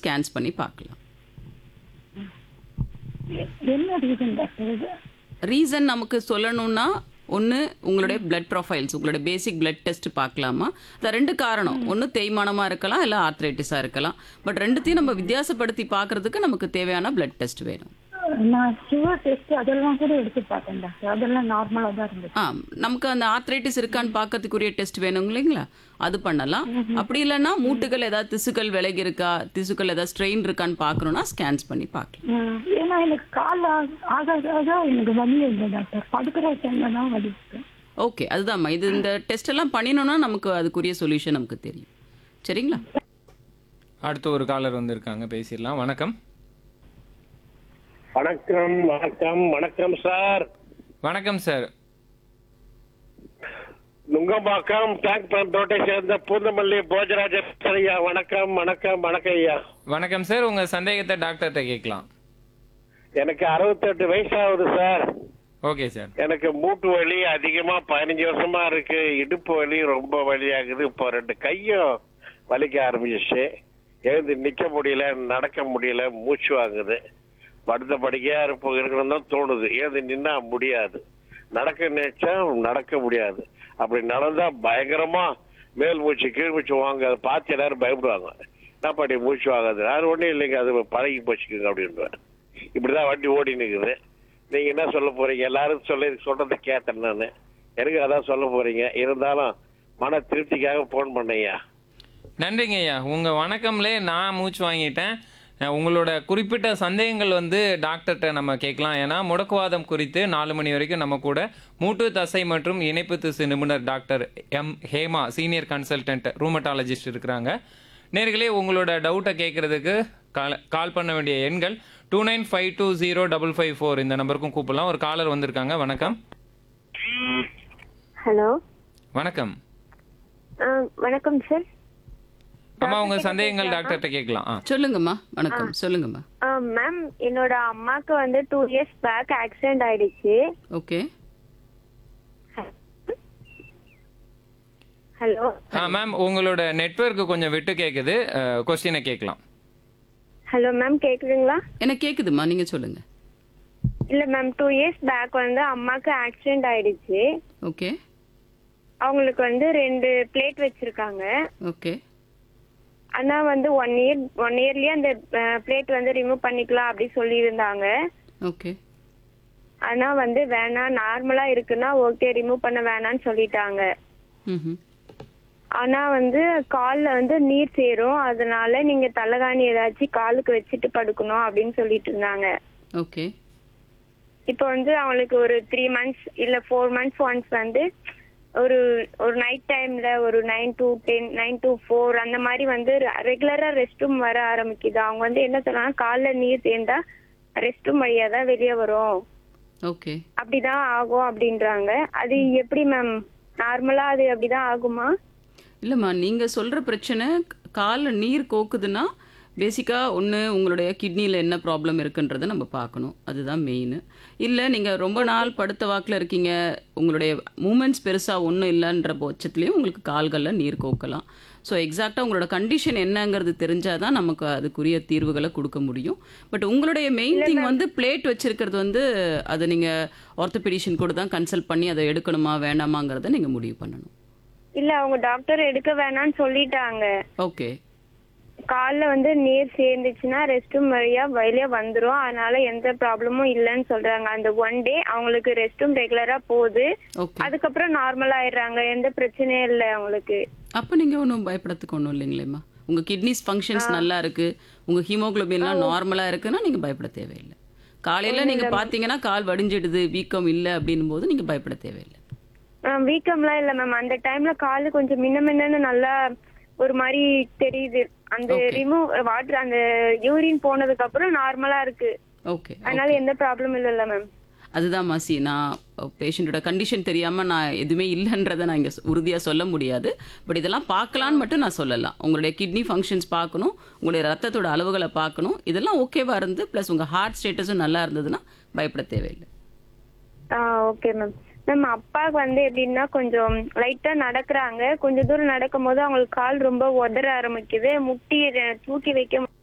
Scans பண்ணி பார்க்கலாம் என்ன ரீசன் டாக்டர் இது ரீசன் நமக்கு சொல்லணும்னா ஒன்று உங்களுடைய பிளட் ப்ரொஃபைல்ஸ் உங்களுடைய பேசிக் பிளட் டெஸ்ட் பார்க்கலாமா அது ரெண்டு காரணம் ஒன்று தேய்மானமாக இருக்கலாம் இல்லை ஆர்த்ரைட்டிஸாக இருக்கலாம் பட் ரெண்டுத்தையும் நம்ம வித்தியாசப்படுத்தி பார்க்கறதுக்கு நமக்கு தேவையான பிளட் டெஸ்ட் வேணும் நான் சுகர் டெஸ்ட் அதெல்லாம் கூட எடுத்து பார்த்தேன் டாக்டர் அதெல்லாம் நார்மலா தான் இருந்துச்சு ஆ நமக்கு அந்த ஆர்த்ரைட்டிஸ் இருக்கான்னு பார்க்கறதுக்குரிய டெஸ்ட் வேணும் இல்லைங்களா அது பண்ணலாம் அப்படி இல்லைன்னா மூட்டுகள் ஏதாவது திசுக்கள் விலகி இருக்கா திசுக்கள் ஏதாவது ஸ்ட்ரெயின் இருக்கான்னு பார்க்கணும்னா ஸ்கேன்ஸ் பண்ணி பார்க்கலாம் ம், ஏன்னா எனக்கு கால் ஆக ஆக ஆக எனக்கு வலி இல்லை டாக்டர் படுக்கிற டைம்ல தான் வலி இருக்கு ஓகே அதுதான்மா இது இந்த டெஸ்ட் எல்லாம் பண்ணினோம்னா நமக்கு அதுக்குரிய சொல்யூஷன் நமக்கு தெரியும் சரிங்களா அடுத்து ஒரு காலர் வந்திருக்காங்க பேசிடலாம் வணக்கம் வணக்கம் வணக்கம் வணக்கம் சார் வணக்கம் சார் நுங்கம்பாக்கம் டேங்க் பந்தோட்டை சேர்ந்த பூந்தமல்லி போஜராஜ ஐயா வணக்கம் வணக்கம் வணக்கம் ஐயா வணக்கம் சார் உங்க சந்தேகத்தை டாக்டர்கிட்ட கேட்கலாம் எனக்கு அறுபத்தெட்டு வயசாகுது சார் ஓகே சார் எனக்கு மூட்டு வலி அதிகமா பதினஞ்சு வருஷமா இருக்கு இடுப்பு வலி ரொம்ப வலியாகுது இப்போ ரெண்டு கையும் வலிக்க ஆரம்பிச்சிச்சு எழுந்து நிக்க முடியல நடக்க முடியல மூச்சு வாங்குது படுத்த படிக்கையா இருப்ப இருக்கணும் தான் தோணுது எழுந்து நின்னா முடியாது நடக்க நினைச்சா நடக்க முடியாது அப்படி நடந்தா பயங்கரமா மேல் மூச்சு கீழ் மூச்சு வாங்க அதை பார்த்து எல்லாரும் பயப்படுவாங்க என்ன பாட்டி மூச்சு வாங்காது அது ஒண்ணும் இல்லைங்க அது பழகி போச்சுக்குங்க அப்படின்னுவேன் இப்படிதான் வண்டி ஓடி நிக்குது நீங்க என்ன சொல்ல போறீங்க எல்லாரும் சொல்ல சொல்றதை கேட்டேன் நான் எனக்கு அதான் சொல்ல போறீங்க இருந்தாலும் மன திருப்திக்காக போன் பண்ணையா நன்றிங்க ஐயா உங்க வணக்கம்லே நான் மூச்சு வாங்கிட்டேன் அஹ் உங்களோட குறிப்பிட்ட சந்தேகங்கள் வந்து டாக்டர்கிட்ட நம்ம கேட்கலாம் ஏன்னா முடக்குவாதம் குறித்து நாலு மணி வரைக்கும் நம்ம கூட மூட்டு தசை மற்றும் இணைப்பு திசு நிபுணர் doctor M Hema senior consultant rheumatologist இருக்கிறாங்க நேர்களே உங்களோட டவுட்டை கேட்கறதுக்கு கால் கால் பண்ண வேண்டிய எண்கள் two nine five two zero double five four இந்த நம்பருக்கும் கூப்பிடலாம் ஒரு காலர் வந்திருக்காங்க வணக்கம் ஹலோ வணக்கம் ஆ, வணக்கம் சார் அம்மா உங்க சந்தேகங்கள் டாக்டர்கிட்ட கேட்கலாம் ஆ சொல்லுங்கம்மா வணக்கம் சொல்லுங்கம்மா ஆ, மேம் என்னோட அம்மாக்கு வந்து டூ இயர்ஸ் பேக் ஆக்சிடென்ட் ஆயிடுச்சு ஓகே ஹலோ ஆ மேம் உங்களோட நெட்வொர்க் கொஞ்சம் விட்டு கேட்குது கொஸ்டினை கேட்கலாம் ஹலோ மேம் கேக்குதுங்களா எனக்கு கேக்குதுமா நீங்க சொல்லுங்க இல்ல மேம் டூ இயர்ஸ் பேக் வந்து அம்மாக்கு ஆக்சிடென்ட் ஆயிடுச்சு ஓகே அவங்களுக்கு வந்து ரெண்டு பிளேட் வச்சிருக்காங்க ஓகே ஆனா வந்து ஒன் இயர் ஒன் இயர்லயே அந்த பிளேட் வந்து ரிமூவ் பண்ணிக்கலாம் அப்படி சொல்லியிருந்தாங்க ஓகே ஆனா வந்து வேணாம் நார்மலா இருக்குன்னா ஓகே ரிமூவ் பண்ண வேணாம்னு சொல்லிட்டாங்க ம் ஆனா வந்து கால்ல வந்து நீர் சேரும் அதனால நீங்க தலகாணி ஏதாச்சும் காலுக்கு வச்சுட்டு படுக்கணும் அப்படின்னு சொல்லிட்டு இருந்தாங்க ஓகே இப்போ வந்து அவங்களுக்கு ஒரு த்ரீ மந்த்ஸ் இல்ல ஃபோர் மந்த்ஸ் ஒன்ஸ் வந்து ஒரு ஒரு நைட் டைம்ல ஒரு nine to ten nine to four அந்த மாதிரி வந்து ரெகுலரா ரெஸ்ட் ரூம் வர ஆரம்பிக்குது அவங்க வந்து என்ன சொல்றாங்க கால்ல நீர் சேர்ந்தா ரெஸ்ட் ரூம் வழியா தான் வெளியே வரும் ஓகே அப்படிதான் ஆகும் அப்படின்றாங்க அது எப்படி மேம் நார்மலா அது அப்படிதான் ஆகுமா இல்லைம்மா நீங்கள் சொல்கிற பிரச்சனை காலில் நீர் கோக்குதுன்னா பேசிக்காக ஒன்று உங்களுடைய கிட்னியில் என்ன ப்ராப்ளம் இருக்குன்றதை நம்ம பார்க்கணும் அதுதான் மெயின் இல்லை நீங்கள் ரொம்ப நாள் படுத்த வாக்கில் இருக்கீங்க உங்களுடைய மூமெண்ட்ஸ் பெருசாக ஒன்றும் இல்லைன்ற பட்சத்துலேயும் உங்களுக்கு கால்களில் நீர் கோக்கலாம் ஸோ எக்ஸாக்டாக உங்களோட கண்டிஷன் என்னங்கிறது தெரிஞ்சால் தான் நமக்கு அதுக்குரிய தீர்வுகளை கொடுக்க முடியும் பட் உங்களுடைய மெயின் திங் வந்து பிளேட் வச்சிருக்கிறது வந்து அதை நீங்கள் ஆர்த்தோபெடிஷன் கூட தான் கன்சல்ட் பண்ணி அதை எடுக்கணுமா வேணாமாங்கிறத நீங்கள் முடிவு பண்ணணும் இல்ல அவங்க டாக்டர் எடுக்க வேணாம்னு சொல்லிட்டாங்க ஓகே கால்ல வந்து நீர் சேர்ந்துச்சுன்னா ரெஸ்ட் ரூம் வழியா வெளியே வந்துரும் அதனால எந்த ப்ராப்ளமும் இல்லைன்னு சொல்றாங்க அந்த ஒன் டே அவங்களுக்கு ரெஸ்ட் ரூம் ரெகுலரா போகுது ஓகே அதுக்கப்புறம் நார்மல் ஆயிடுறாங்க எந்த பிரச்சனையும் இல்லை அவங்களுக்கு அப்போ நீங்கள் ஒன்றும் பயப்படத்துக்கு ஒன்றும் இல்லைங்களேம்மா உங்கள் கிட்னிஸ் ஃபங்க்ஷன்ஸ் நல்லா இருக்கு உங்கள் ஹீமோகுளோபின்லாம் நார்மலாக இருக்குன்னா நீங்கள் பயப்பட தேவையில்லை காலையில் நீங்கள் பார்த்தீங்கன்னா கால் வடிஞ்சிடுது வீக்கம் இல்லை அப்படின்னும் போது நீங்கள் பயப்பட தேவையில்லை மேம் வீக்கம்லாம் இல்ல மேம் அந்த டைம்ல காலு கொஞ்சம் மின்ன மின்னன்னு நல்லா ஒரு மாதிரி தெரியுது அந்த Okay. ரிமூவ் வாட்டர் அந்த யூரின் போனதுக்கு அப்புறம் நார்மலா இருக்கு ஓகே அதனால எந்த ப்ராப்ளமும் இல்லைல்ல மேம் அதுதான் மாசி நான் பேஷண்ட்டோட கண்டிஷன் தெரியாமல் நான் எதுவுமே இல்லைன்றதை நான் இங்கே உறுதியாக சொல்ல முடியாது பட் இதெல்லாம் பார்க்கலான்னு மட்டும் நான் சொல்லலாம் உங்களுடைய கிட்னி ஃபங்க்ஷன்ஸ் பார்க்கணும் உங்களுடைய ரத்தத்தோட அளவுகளை பார்க்கணும் இதெல்லாம் ஓகேவா இருந்து ப்ளஸ் உங்கள் ஹார்ட் ஸ்டேட்டஸும் நல்லா இருந்ததுன்னா பயப்பட தேவையில்லை ஆ ஓகே மேம் மேம் அப்பாவுக்கு வந்து எப்படின்னா கொஞ்சம் லைட்டா நடக்கிறாங்க கொஞ்ச தூரம் நடக்கும் போது அவங்களுக்கு கால் ரொம்ப உதற ஆரம்பிக்குது முட்டி அஹ், தூக்கி வைக்க